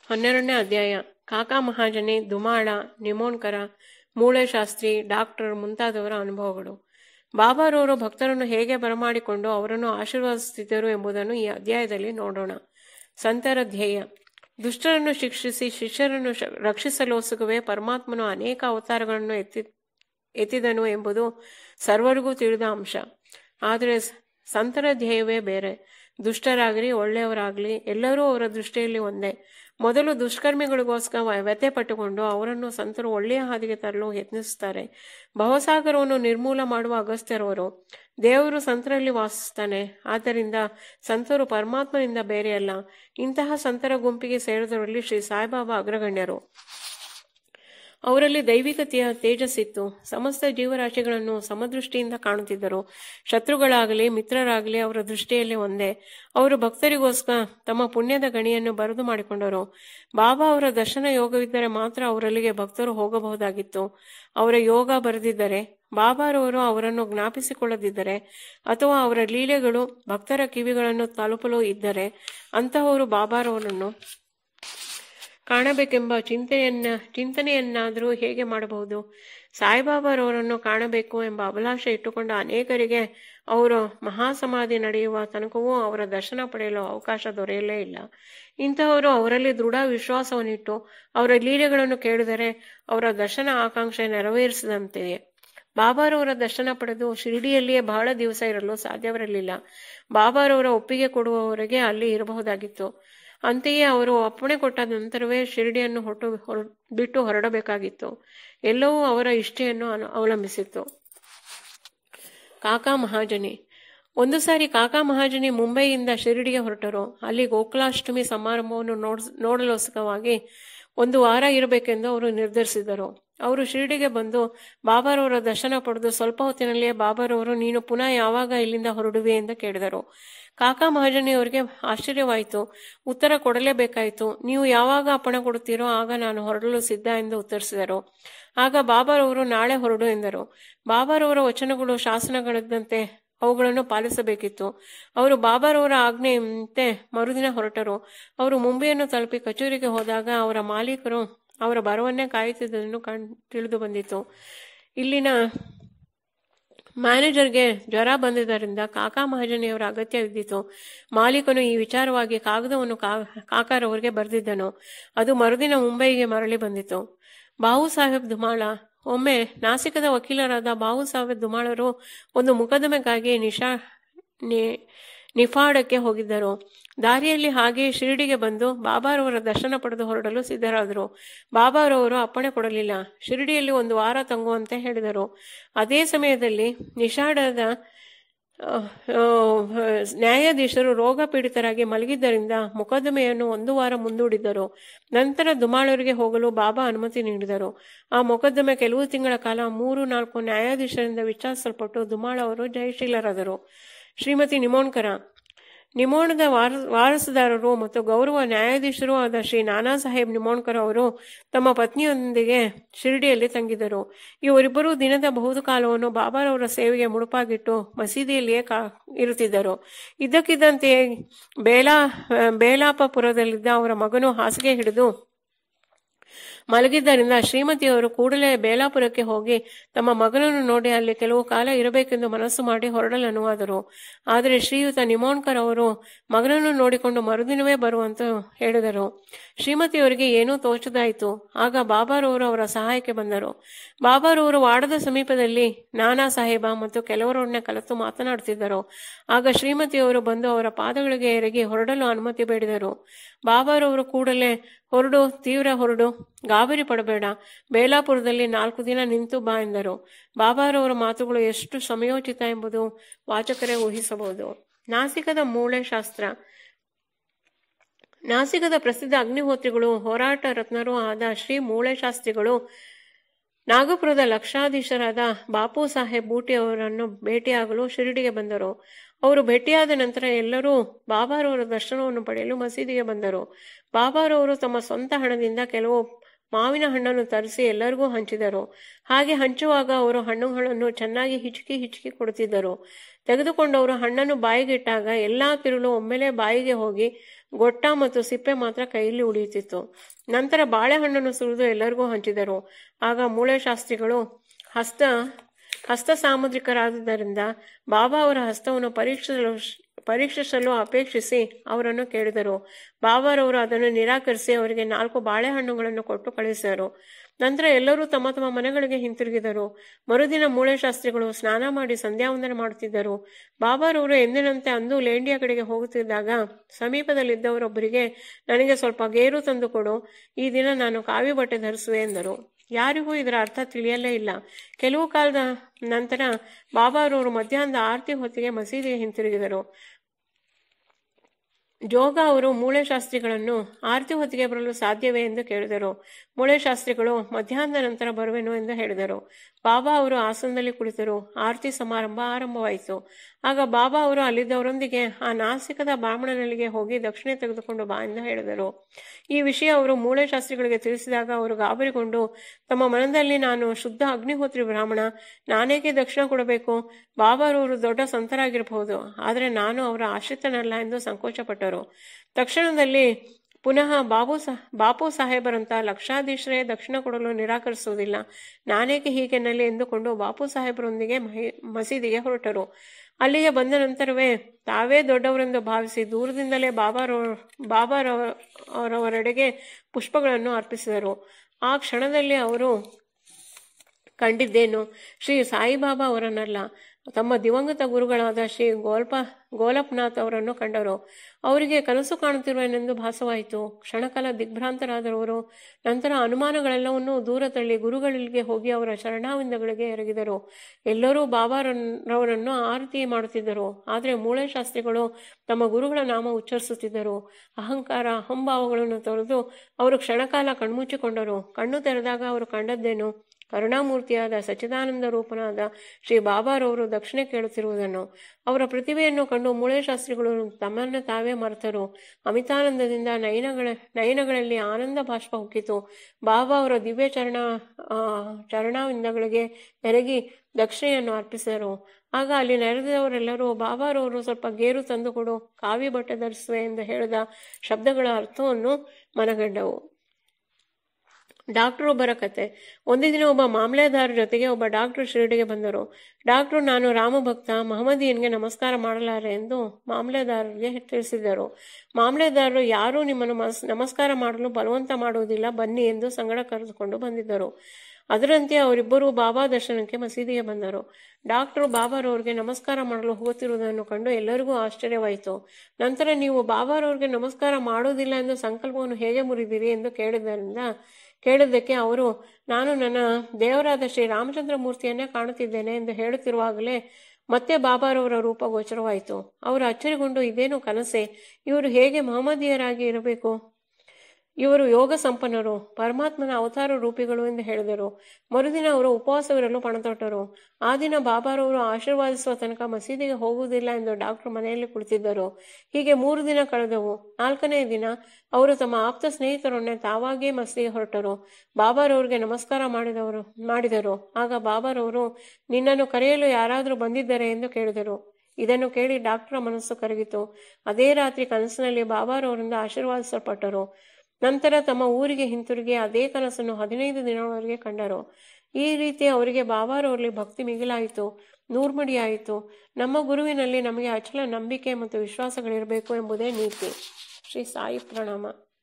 ಹನ್ನೆರಡನೇ ಅಧ್ಯಾಯ ಕಾಕಾ ಮಹಾಜನಿ ದುಮಾಳ ನಿಮೋಣ್ಕರ ಮೂಳೆ ಶಾಸ್ತ್ರಿ ಡಾಕ್ಟರ್ ಮುಂತಾದವರ ಅನುಭವಗಳು ಬಾಬಾರವರು ಭಕ್ತರನ್ನು ಹೇಗೆ ಬರಮಾಡಿಕೊಂಡು ಅವರನ್ನು ಆಶೀರ್ವಾದಿಸುತ್ತಿದ್ದರು ಎಂಬುದನ್ನು ಈ ಅಧ್ಯಾಯದಲ್ಲಿ ನೋಡೋಣ ಸಂತರ ಧ್ಯೇಯ ದುಷ್ಟರನ್ನು ಶಿಕ್ಷಿಸಿ ಶಿಷ್ಯರನ್ನು ಶ- ರಕ್ಷಿಸಲೋಸುಗುವೆ ಪರಮಾತ್ಮನು ಅನೇಕ ಅವತಾರಗಳನ್ನು ಎತ್ತಿ ಎತ್ತಿದನು ಎಂಬುದು ಸರ್ವರಿಗೂ ತಿಳಿದ ಅಂಶ ಆದರೆ ಸ- ಸಂತರ ಧ್ಯೇಯವೇ ಬೇರೆ ದುಷ್ಟರಾಗಲಿ ಒಳ್ಳೆಯವರಾಗಲಿ ಎಲ್ಲರೂ ಅವರ ದೃಷ್ಟಿಯಲ್ಲಿ ಒಂದೇ ಮೊದಲು ದುಷ್ಕರ್ಮಿಗಳಿಗೋಸ್ಕರ ವ್ಯಥೆ ಪಟ್ಟುಕೊಂಡು ಅವರನ್ನು ಸಂತರು ಒಳ್ಳೆಯ ಹಾದಿಗೆ ತರಲು ಯತ್ನಿಸುತ್ತಾರೆ ಭವಸಾಗರವನ್ನು ನಿರ್ಮೂಲ ಮಾಡುವ ಅಗಸ್ತ್ಯರವರು ದೇವರು ಸಂತರಲ್ಲಿ ವಾಸಿಸ್ತಾನೆ ಆದ್ದರಿಂದ ಸಂತರು ಪರಮಾತ್ಮನಿಂದ ಬೇರೆಯಲ್ಲ ಇಂತಹ ಸಂತರ ಗುಂಪಿಗೆ ಸೇರಿದವರಲ್ಲಿ ಶ್ರೀ ಸಾಯಿಬಾಬಾ ಅಗ್ರಗಣ್ಯರು ಅವರಲ್ಲಿ ದೈವಿಕತೆಯ ತೇಜಸ್ಸಿತ್ತು ಸಮಸ್ತ ಜೀವರಾಶಿಗಳನ್ನು ಸಮದೃಷ್ಟಿಯಿಂದ ಕಾಣುತ್ತಿದ್ದರು ಶತ್ರುಗಳಾಗಲಿ ಮಿತ್ರರಾಗಲಿ ಅವರ ದೃಷ್ಟಿಯಲ್ಲಿ ಒಂದೇ ಅವರು ಭಕ್ತರಿಗೋಸ್ಕರ ತಮ್ಮ ಪುಣ್ಯದ ಗಣಿಯನ್ನು ಬರೆದು ಮಾಡಿಕೊಂಡರು ಬಾಬಾ ಅವರ ದರ್ಶನ ಯೋಗವಿದ್ದರೆ ಮಾತ್ರ ಅವರಲ್ಲಿಗೆ ಭಕ್ತರು ಹೋಗಬಹುದಾಗಿತ್ತು ಅವರ ಯೋಗ ಬರೆದಿದ್ದರೆ ಬಾಬಾರವರು ಅವರನ್ನು ಜ್ಞಾಪಿಸಿಕೊಳ್ಳದಿದ್ದರೆ ಅಥವಾ ಅವರ ಲೀಲೆಗಳು ಭಕ್ತರ ಕಿವಿಗಳನ್ನು ತಲುಪಲು ಇದ್ದರೆ ಅಂತಹವರು ಬಾಬಾರವರನ್ನು ಕಾಣಬೇಕೆಂಬ ಚಿಂತೆಯನ್ನ ಚಿಂತನೆಯನ್ನಾದರೂ ಹೇಗೆ ಮಾಡಬಹುದು ಸಾಯಿಬಾಬಾರವರನ್ನು ಕಾಣಬೇಕು ಎಂಬ ಅಭಿಲಾಷೆ ಇಟ್ಟುಕೊಂಡ ಅನೇಕರಿಗೆ ಅವರು ಮಹಾಸಮಾಧಿ ನಡೆಯುವ ತನಕವೂ ಅವರ ದರ್ಶನ ಪಡೆಯಲು ಅವಕಾಶ ದೊರೆಯಲೇ ಇಲ್ಲ ಇಂತಹವರು ಅವರಲ್ಲಿ ದೃಢ ವಿಶ್ವಾಸವನ್ನಿಟ್ಟು ಅವರ ಲೀಲೆಗಳನ್ನು ಕೇಳಿದರೆ ಅವರ ದರ್ಶನ ಆಕಾಂಕ್ಷೆ ನೆರವೇರಿಸಿದಂತೆಯೇ ಬಾಬಾರವರ ದರ್ಶನ ಪಡೆದು ಶಿರಡಿಯಲ್ಲಿಯೇ ಬಹಳ ದಿವಸ ಇರಲು ಸಾಧ್ಯವಿರಲಿಲ್ಲ ಬಾಬಾರವರ ಒಪ್ಪಿಗೆ ಕೊಡುವವರೆಗೆ ಅಲ್ಲಿ ಇರಬಹುದಾಗಿತ್ತು ಅಂತೆಯೇ ಅವರು ಅಪ್ಪಣೆ ಕೊಟ್ಟ ನಂತರವೇ ಶಿರಡಿಯನ್ನು ಹೊಟ್ಟು ಹೊರ ಬಿಟ್ಟು ಹೊರಡಬೇಕಾಗಿತ್ತು ಎಲ್ಲವೂ ಅವರ ಇಷ್ಟೆಯನ್ನು ಅನು- ಅವಲಂಬಿಸಿತ್ತು ಕಾಕಾ ಮಹಾಜನಿ ಒಂದು ಸಾರಿ ಕಾಕಾ ಮಹಾಜನಿ ಮುಂಬೈಯಿಂದ ಶಿರಡಿಗೆ ಹೊರಟರು ಅಲ್ಲಿ ಗೋಕುಲಾಷ್ಟಮಿ ಸಮಾರಂಭವನ್ನು ನೋಡ್ ನೋಡಲೋಸ್ಕರವಾಗಿ ಒಂದು ವಾರ ಇರಬೇಕೆಂದು ಅವರು ನಿರ್ಧರಿಸಿದರು ಅವರು ಶಿರಡಿಗೆ ಬಂದು ಬಾಬಾರವರ ದರ್ಶನ ಪಡೆದು ಸ್ವಲ್ಪ ಹೊತ್ತಿನಲ್ಲಿಯೇ ಬಾಬಾರವರು ನೀನು ಪುನಃ ಯಾವಾಗ ಇಲ್ಲಿಂದ ಹೊರಡುವೆ ಎಂದು ಕೇಳಿದರು ಕಾಕಾ ಮಹಾಜನಿ ಅವರಿಗೆ ಆಶ್ಚರ್ಯವಾಯಿತು ಉತ್ತರ ಕೊಡಲೇಬೇಕಾಯಿತು ನೀವು ಯಾವಾಗ ಅಪ್ಪಣೆ ಕೊಡುತ್ತೀರೋ ಆಗ ನಾನು ಹೊರಡಲು ಸಿದ್ಧ ಎಂದು ಉತ್ತರಿಸಿದರು ಆಗ ಬಾಬಾರವರು ನಾಳೆ ಹೊರಡು ಎಂದರು ಬಾಬಾರವರ ವಚನಗಳು ಶಾಸನಗಳಿದ್ದಂತೆ ಅವುಗಳನ್ನು ಪಾಲಿಸಬೇಕಿತ್ತು ಅವರು ಬಾಬಾರವರ ಆಜ್ಞೆಯಂತೆ ಮರುದಿನ ಹೊರಟರು ಅವರು ಮುಂಬೈಯನ್ನು ತಲುಪಿ ಕಚೇರಿಗೆ ಹೋದಾಗ ಅವರ ಮಾಲೀಕರು ಅವರ ಬರವನ್ನೇ ಕಾಯುತ್ತಿದ್ದುದನ್ನು ಕಣ್ ತಿಳಿದು ಬಂದಿತು ಇಲ್ಲಿನ ಮ್ಯಾನೇಜರ್ಗೆ ಜ್ವರ ಬಂದಿದ್ದರಿಂದ ಕಾಕಾ ಮಹಾಜನಿಯವರ ಅಗತ್ಯವಿದ್ದಿತು ಮಾಲೀಕನು ಈ ವಿಚಾರವಾಗಿ ಕಾಗದವನ್ನು ಕಾ- ಕಾಕಾರವರಿಗೆ ಬರೆದಿದ್ದನು ಅದು ಮರುದಿನ ಮುಂಬೈಗೆ ಮರಳಿ ಬಂದಿತು ಬಾವು ಸಾಹೇಬ್ ಧುಮಾಳ ಒಮ್ಮೆ ನಾಸಿಕದ ವಕೀಲರಾದ ಬಾವು ಸಾಹೇಬ್ ಧುಮಾಳರು ಒಂದು ಮುಕದ್ದಮೆಗಾಗಿ ನಿಶಾ ನಿ- ನಿಫಾಡಕ್ಕೆ ಹೋಗಿದ್ದರು ದಾರಿಯಲ್ಲಿ ಹಾಗೆ ಶಿರಡಿಗೆ ಬಂದು ಬಾಬಾರವರ ದರ್ಶನ ಪಡೆದು ಹೊರಡಲು ಸಿದ್ಧರಾದರು ಬಾಬಾರವರು ಅಪ್ಪಣೆ ಕೊಡಲಿಲ್ಲ ಶಿರಡಿಯಲ್ಲಿ ಒಂದು ವಾರ ತಂಗುವಂತೆ ಹೇಳಿದರು ಅದೇ ಸಮಯದಲ್ಲಿ ನಿಷಾಡದ ಅಹ್, ಅಹ್, ನ್ಯಾಯಾಧೀಶರು ರೋಗ ಪೀಡಿತರಾಗಿ ಮಲಗಿದ್ದರಿಂದ ಮೊಕದ್ದಮೆಯನ್ನು ಒಂದು ವಾರ ಮುಂದೂಡಿದ್ದರು ನಂತರ ದುಮಾಳರಿಗೆ ಹೋಗಲು ಬಾಬಾ ಅನುಮತಿ ನೀಡಿದರು ಆ ಮೊಕದ್ದಮೆ ಕೆಲವು ತಿಂಗಳ ಕಾಲ ಮೂರು ನಾಲ್ಕು ನ್ಯಾಯಾಧೀಶರಿಂದ ವಿಚಾರಿಸಲ್ಪಟ್ಟು ದುಮಾಳ ಅವರು ಜಯಶೀಲರಾದರು ಶ್ರೀಮತಿ ನಿಮೋಣ್ಕರ ನಿಮೋಣದ ವಾರ ವಾರಸುದಾರರು ಮತ್ತು ಗೌರವ ನ್ಯಾಯಾಧೀಶರೂ ಆದ ಶ್ರೀ ನಾನಾ ಸಾಹೇಬ್ ನಿಮೋಣ್ಕರ್ ಅವರು ತಮ್ಮ ಪತ್ನಿಯೊಂದಿಗೆ ಶಿರಡಿಯಲ್ಲಿ ತಂಗಿದರು ಇವರಿಬ್ಬರೂ ದಿನದ ಬಹುದು ಕಾಲವನ್ನು ಬಾಬಾರವರ ಸೇವೆಗೆ ಮುಡುಪಾಗಿಟ್ಟು ಮಸೀದಿಯಲ್ಲಿಯೇ ಕಾ ಇರುತ್ತಿದ್ದರು ಇದ್ದಕ್ಕಿದ್ದಂತೆಯೇ ಬೇಲಾ ಬೇಲಾಪಪುರದಲ್ಲಿದ್ದ ಅವರ ಮಗನು ಹಾಸಿಗೆ ಹಿಡಿದು ಮಲಗಿದ್ದರಿಂದ ಶ್ರೀಮತಿಯವರು ಕೂಡಲೇ ಬೇಲಾಪುರಕ್ಕೆ ಹೋಗಿ ತಮ್ಮ ಮಗನನ್ನು ನೋಡಿ ಅಲ್ಲಿ ಕೆಲವು ಕಾಲ ಇರಬೇಕೆಂದು ಮನಸ್ಸು ಮಾಡಿ ಹೊರಡಲು ಅನುವಾದರು ಆದರೆ ಶ್ರೀಯುತ ನಿಮೋಣ್ಕರ್ ಅವರು ಮಗನನ್ನು ನೋಡಿಕೊಂಡು ಮರುದಿನವೇ ಬರುವಂತ ಹೇಳಿದರು ಶ್ರೀಮತಿಯವರಿಗೆ ಏನೂ ತೋಚದಾಯಿತು ಆಗ ಬಾಬಾರವರು ಅವರ ಸಹಾಯಕ್ಕೆ ಬಂದರು ಬಾಬಾರವರು ವಾಡದ ಸಮೀಪದಲ್ಲಿ ನಾನಾ ಸಾಹೇಬ ಮತ್ತು ಕೆಲವರೊಡನೆ ಕಲಿತು ಮಾತನಾಡುತ್ತಿದ್ದರು ಆಗ ಶ್ರೀಮತಿಯವರು ಬಂದು ಅವರ ಪಾದಗಳಿಗೆ ಎರಗಿ ಹೊರಡಲು ಅನುಮತಿ ಬೇಡಿದರು ಬಾಬಾರವರು ಕೂಡಲೇ ಹೊರಡು ತೀವ್ರ ಹೊರಡು ಗಾಬರಿ ಪಡಬೇಡ ಬೇಲಾಪುರದಲ್ಲಿ ನಾಲ್ಕು ದಿನ ನಿಂತು ಬಾ ಎಂದರು ಬಾಬಾರವರ ಮಾತುಗಳು ಎಷ್ಟು ಸಮಯೋಚಿತ ಎಂಬುದು ವಾಚಕರೇ ಊಹಿಸಬಹುದು ನಾಸಿಕದ ಮೂಳೆ ಶಾಸ್ತ್ರ ನಾಸಿಕದ ಪ್ರಸಿದ್ಧ ಅಗ್ನಿಹೋತ್ರಿಗಳು ಹೋರಾಟ ರತ್ನರೂ ಆದ ಶ್ರೀ ಮೂಳೆ ಶಾಸ್ತ್ರಿಗಳು ನಾಗಪುರದ ಲಕ್ಷಾಧೀಶರಾದ ಬಾಪು ಸಾಹೇಬ್ ಬೂಟಿ ಅವರನ್ನು ಭೇಟಿಯಾಗಲು ಶಿರಡಿಗೆ ಬಂದರು ಅವರು ಭೇಟಿಯಾದ ನಂತರ ಎಲ್ಲರೂ ಬಾಬಾರವರ ದರ್ಶನವನ್ನು ಪಡೆಯಲು ಮಸೀದಿಗೆ ಬಂದರು ಬಾಬಾರವರು ತಮ್ಮ ಸ್ವಂತ ಹಣದಿಂದ ಕೆಲವು ಮಾವಿನ ಹಣ್ಣನ್ನು ತರಿಸಿ ಎಲ್ಲರಿಗೂ ಹಂಚಿದರು ಹಾಗೆ ಹಂಚುವಾಗ ಅವರು ಹಣ್ಣುಗಳನ್ನು ಚೆನ್ನಾಗಿ ಹಿಚುಕಿ ಹಿಚುಕಿ ಕೊಡುತ್ತಿದ್ದರು ತೆಗೆದುಕೊಂಡವರು ಹಣ್ಣನ್ನು ಬಾಯಿಗಿಟ್ಟಾಗ ಎಲ್ಲಾ ತಿರುಳು ಒಮ್ಮೆಲೆ ಬಾಯಿಗೆ ಹೋಗಿ ಗೊಟ್ಟ ಮತ್ತು ಸಿಪ್ಪೆ ಮಾತ್ರ ಕೈಯಲ್ಲಿ ಉಳಿಯುತ್ತಿತ್ತು ನಂತರ ಬಾಳೆಹಣ್ಣನ್ನು ಸುರಿದು ಎಲ್ಲರಿಗೂ ಹಂಚಿದರು ಆಗ ಮೂಳೆ ಶಾಸ್ತ್ರಿಗಳು ಹಸ್ತ ಹಸ್ತ ಸಾಮುದ್ರಿಕರಾದುದರಿಂದ ಬಾಬಾ ಅವರ ಹಸ್ತವನ್ನು ಪರೀಕ್ಷಿಸಲು ಪರೀಕ್ಷಿಸಲು ಅಪೇಕ್ಷಿಸಿ ಅವರನ್ನು ಕೇಳಿದರು ಬಾಬಾರವರು ಅದನ್ನು ನಿರಾಕರಿಸಿ ಅವರಿಗೆ ನಾಲ್ಕು ಬಾಳೆಹಣ್ಣುಗಳನ್ನು ಕೊಟ್ಟು ಕಳಿಸಿದರು ನಂತರ ಎಲ್ಲರೂ ತಮ್ಮ ತಮ್ಮ ಮನೆಗಳಿಗೆ ಹಿಂತಿರುಗಿದರು ಮರುದಿನ ಮೂಳೆ ಶಾಸ್ತ್ರಿಗಳು ಸ್ನಾನ ಮಾಡಿ ಸಂಧ್ಯಾವಂದನೆ ಮಾಡುತ್ತಿದ್ದರು ಬಾಬಾರವರು ಎಂದಿನಂತೆ ಅಂದು ಲೇಂಡಿಯ ಕಡೆಗೆ ಹೋಗುತ್ತಿದ್ದಾಗ ಸಮೀಪದಲ್ಲಿದ್ದವರೊಬ್ಬರಿಗೆ ನನಗೆ ಸ್ವಲ್ಪ ಗೇರು ತಂದು ಕೊಡು ಈ ದಿನ ನಾನು ಕಾವಿ ಬಟ್ಟೆ ಧರಿಸುವೆ ಎಂದರು ಯಾರಿಗೂ ಇದರ ಅರ್ಥ ತಿಳಿಯಲೇ ಇಲ್ಲ ಕೆಲವು ಕಾಲದ ನಂತರ ಬಾಬಾರವರು ಮಧ್ಯಾಹ್ನದ ಆರತಿ ಹೊತ್ತಿಗೆ ಮಸೀದಿಗೆ ಹಿಂತಿರುಗಿದರು ಜೋಗ ಅವರು ಮೂಳೆ ಶಾಸ್ತ್ರಿಗಳನ್ನು ಆರತಿ ಹೊತ್ತಿಗೆ ಬರಲು ಸಾಧ್ಯವೇ ಎಂದು ಕೇಳಿದರು ಮೂಳೆ ಶಾಸ್ತ್ರಿಗಳು ಮಧ್ಯಾಹ್ನದ ನಂತರ ಬರುವೆನು ಎಂದು ಹೇಳಿದರು ಬಾಬಾ ಅವರು ಆಸನದಲ್ಲಿ ಕುಳಿತರು ಆರತಿ ಸಮಾರಂಭ ಆರಂಭವಾಯಿತು ಆಗ ಬಾಬಾ ಅವರು ಅಲ್ಲಿದ್ದವರೊಂದಿಗೆ ಆ ನಾಸಿಕದ ಬ್ರಾಹ್ಮಣನಲ್ಲಿಗೆ ಹೋಗಿ ದಕ್ಷಿಣೆ ತೆಗೆದುಕೊಂಡು ಬಾ ಎಂದು ಹೇಳಿದರು ಈ ವಿಷಯ ಅವರು ಮೂಳೆ ಶಾಸ್ತ್ರಿಗಳಿಗೆ ತಿಳಿಸಿದಾಗ ಅವರು ಗಾಬರಿಗೊಂಡು ತಮ್ಮ ಮನದಲ್ಲಿ ನಾನು ಶುದ್ಧ ಅಗ್ನಿಹೋತ್ರಿ ಬ್ರಾಹ್ಮಣ ನಾನೇಕೆ ದಕ್ಷಿಣ ಕೊಡಬೇಕು ಬಾಬಾರವರು ದೊಡ್ಡ ಸಂತರಾಗಿರಬಹುದು ಆದರೆ ನಾನು ಅವರ ಆಶ್ರಿತನಲ್ಲ ಎಂದು ಸಂಕೋಚಪಟ್ಟರು ತಕ್ಷಣದಲ್ಲಿ ಪುನಃ ಬಾಬು ಸಹ ಬಾಪು ಸಾಹೇಬರಂತ ಲಕ್ಷಾಧೀಶರೇ ದಕ್ಷಿಣ ಕೊಡಲು ನಿರಾಕರಿಸುವುದಿಲ್ಲ ನಾನೇಕೆ ಹೀಗೆನ್ನಲಿ ಎಂದುಕೊಂಡು ಬಾಪು ಸಾಹೇಬರೊಂದಿಗೆ ಮಸೀದಿಗೆ ಹೊರಟರು ಅಲ್ಲಿಗೆ ಬಂದ ನಂತರವೇ ತಾವೇ ದೊಡ್ಡವರೆಂದು ಭಾವಿಸಿ ದೂರದಿಂದಲೇ ಬಾಬಾರವ ಬಾಬಾರವರೆಡೆಗೆ ಪುಷ್ಪಗಳನ್ನು ಅರ್ಪಿಸಿದರು ಆ ಕ್ಷಣದಲ್ಲಿ ಅವರು ಕಂಡಿದ್ದೇನು ಶ್ರೀ ಸಾಯಿಬಾಬಾ ಅವರನ್ನಲ್ಲ ತಮ್ಮ ದಿವಂಗತ ಗುರುಗಳಾದ ಶ್ರೀ ಗೋಲ್ಪ ಗೋಲಪ್ನಾಥ್ ಅವರನ್ನು ಕಂಡರು ಅವರಿಗೆ ಕನಸು ಕಾಣುತ್ತಿರುವೆನೆಂದು ಭಾಸವಾಯಿತು ಕ್ಷಣಕಾಲ ದಿಗ್ಭ್ರಾಂತರಾದವರು ನಂತರ ಅನುಮಾನಗಳೆಲ್ಲವನ್ನೂ ದೂರ ತಳ್ಳಿ ಗುರುಗಳಿಗೆ ಹೋಗಿ ಅವರ ಶರಣಾವಿಂದಗಳಿಗೆ ಎರಗಿದರು ಎಲ್ಲರೂ ಬಾಬಾರವರನ್ನು ಆರತಿ ಮಾಡುತ್ತಿದ್ದರು ಆದರೆ ಮೂಳೆ ಶಾಸ್ತ್ರಿಗಳು ತಮ್ಮ ಗುರುಗಳ ನಾಮ ಉಚ್ಚರಿಸುತ್ತಿದ್ದರು ಅಹಂಕಾರ ಅಹಂಭಾವಗಳನ್ನು ತೊರೆದು ಅವರು ಕ್ಷಣಕಾಲ ಕಣ್ಮುಚ್ಚಿಕೊಂಡರು ಕಣ್ಣು ತೆರೆದಾಗ ಅವರು ಕಂಡದ್ದೇನು ಕರುಣಾಮೂರ್ತಿಯಾದ ಸಚ್ಚಿದಾನಂದ ರೂಪನಾದ ಶ್ರೀ ಬಾಬಾರವರು ದಕ್ಷಿಣೆ ಕೇಳುತ್ತಿರುವುದನ್ನು ಅವರ ಪ್ರತಿಭೆಯನ್ನು ಕಂಡು ಮೂಳೆ ಶಾಸ್ತ್ರಿಗಳು ತಮ್ಮನ್ನು ತಾವೇ ಮರೆತರು ಅಮಿತಾನಂದದಿಂದ ನಯನಗಳ ನಯನಗಳಲ್ಲಿ ಆನಂದ ಬಾಷ್ಪ ಹೊಕ್ಕಿತು ಬಾಬಾ ಅವರ ದಿವ್ಯ ಚರಣ ಚರಣಾವಿಂದಗಳಿಗೆ ಎರಗಿ ದಕ್ಷಿಣೆಯನ್ನು ಅರ್ಪಿಸಿದರು ಆಗ ಅಲ್ಲಿ ನೆರೆದವರೆಲ್ಲರೂ ಬಾಬಾರವರು ಸ್ವಲ್ಪ ಗೇರು ತಂದುಕೊಡು ಕಾವಿ ಬಟ್ಟೆ ಧರಿಸುವೆ ಎಂದು ಹೇಳಿದ ಶಬ್ದಗಳ ಅರ್ಥವನ್ನು ಮನಗಂಡವು ಡಾಕ್ಟರ್ ಒಬ್ಬರ ಕತೆ ಒಂದು ದಿನ ಒಬ್ಬ ಮಾಮಲೆದಾರ ಜೊತೆಗೆ ಒಬ್ಬ ಡಾಕ್ಟರ್ ಶಿರಡಿಗೆ ಬಂದರು ಡಾಕ್ಟರ್ ನಾನು ರಾಮಭಕ್ತ ಮಹಮ್ಮದೀನ್ಗೆ ನಮಸ್ಕಾರ ಮಾಡಲಾರೆ ಎಂದು ಮಾಮಲೆದಾರರಿಗೆ ತಿಳಿಸಿದರು ಮಾಮಲೆದಾರರು ಯಾರೂ ನಿಮ್ಮನ್ನು ನಮಸ್ಕಾರ ಮಾಡಲು ಬಲವಂತ ಮಾಡುವುದಿಲ್ಲ ಬನ್ನಿ ಎಂದು ಸಂಗಡ ಕರೆದುಕೊಂಡು ಬಂದಿದ್ದರು ಅದರಂತೆ ಅವರಿಬ್ಬರೂ ಬಾಬಾ ದರ್ಶನಕ್ಕೆ ಮಸೀದಿಗೆ ಬಂದರು ಡಾಕ್ಟರ್ ಬಾಬಾರವ್ರಿಗೆ ನಮಸ್ಕಾರ ಮಾಡಲು ಹೋಗುತ್ತಿರುವುದನ್ನು ಕಂಡು ಎಲ್ಲರಿಗೂ ಆಶ್ಚರ್ಯವಾಯಿತು ನಂತರ ನೀವು ಬಾಬಾರವ್ರಿಗೆ ನಮಸ್ಕಾರ ಮಾಡುವುದಿಲ್ಲ ಎಂದು ಸಂಕಲ್ಪವನ್ನು ಹೇಗೆ ಮುರಿದಿರಿ ಎಂದು ಕೇಳಿದ್ದರಿಂದ ಕೇಳಿದ್ದಕ್ಕೆ ಅವರು ನಾನು ನನ್ನ ದೇವರಾದ ಶ್ರೀ ರಾಮಚಂದ್ರ ಮೂರ್ತಿಯನ್ನೇ ಕಾಣುತ್ತಿದ್ದೇನೆ ಎಂದು ಹೇಳುತ್ತಿರುವಾಗಲೇ ಮತ್ತೆ ಬಾಬಾರವರ ರೂಪ ಗೋಚರವಾಯಿತು ಅವರು ಅಚ್ಚರಿಗೊಂಡು ಇದೇನು ಕನಸೆ ಇವರು ಹೇಗೆ ಮಹಮ್ಮದೀಯರಾಗಿ ಇರಬೇಕು ಇವರು ಯೋಗ ಸಂಪನ್ನರು ಪರಮಾತ್ಮನ ಅವತಾರ ರೂಪಿಗಳು ಎಂದು ಹೇಳಿದರು ಮರುದಿನ ಅವರು ಉಪವಾಸವಿರಲು ಪಣತೊಟ್ಟರು ಆ ದಿನ ಬಾಬಾರವರು ಆಶೀರ್ವಾದಿಸುವ ತನಕ ಮಸೀದಿಗೆ ಹೋಗುವುದಿಲ್ಲ ಎಂದು ಡಾಕ್ಟರ್ ಮನೆಯಲ್ಲಿ ಕುಳಿತಿದ್ದರು ಹೀಗೆ ಮೂರು ದಿನ ಕಳೆದವು ನಾಲ್ಕನೇ ದಿನ ಅವರು ತಮ್ಮ ಆಪ್ತ ಸ್ನೇಹಿತರೊನ್ನೆ ತಾವಾಗಿಯೇ ಮಸೀದಿಗೆ ಹೊರಟರು ಬಾಬಾರವ್ರಿಗೆ ನಮಸ್ಕಾರ ಮಾಡಿದವರು ಮಾಡಿದರು ಆಗ ಬಾಬಾರವರು ನಿನ್ನನ್ನು ಕರೆಯಲು ಯಾರಾದರೂ ಬಂದಿದ್ದರೆ ಎಂದು ಕೇಳಿದರು ಇದನ್ನು ಕೇಳಿ ಡಾಕ್ಟರ್ ಮನಸ್ಸು ಕರಗಿತು ಅದೇ ರಾತ್ರಿ ಕನಸಿನಲ್ಲಿ ಬಾಬಾರವರಿಂದ ಆಶೀರ್ವಾದಿಸಲ್ಪಟ್ಟರು ನಂತರ ತಮ್ಮ ಊರಿಗೆ ಹಿಂತಿರುಗಿ ಅದೇ ಕನಸನ್ನು ಹದಿನೈದು ದಿನಗಳವರೆಗೆ ಕಂಡರು ಈ ರೀತಿ ಅವರಿಗೆ ಬಾಬಾರವರಲ್ಲಿ ಭಕ್ತಿ ಮಿಗಿಲಾಯಿತು ನೂರ್ಮಡಿಯಾಯಿತು ನಮ್ಮ ಗುರುವಿನಲ್ಲಿ ನಮಗೆ ಅಚಲ ನಂಬಿಕೆ ಮತ್ತು ವಿಶ್ವಾಸಗಳಿರಬೇಕು ಎಂಬುದೇ ನೀತಿ ಶ್ರೀ ಸಾಯಿ ಪ್ರಣಾಮ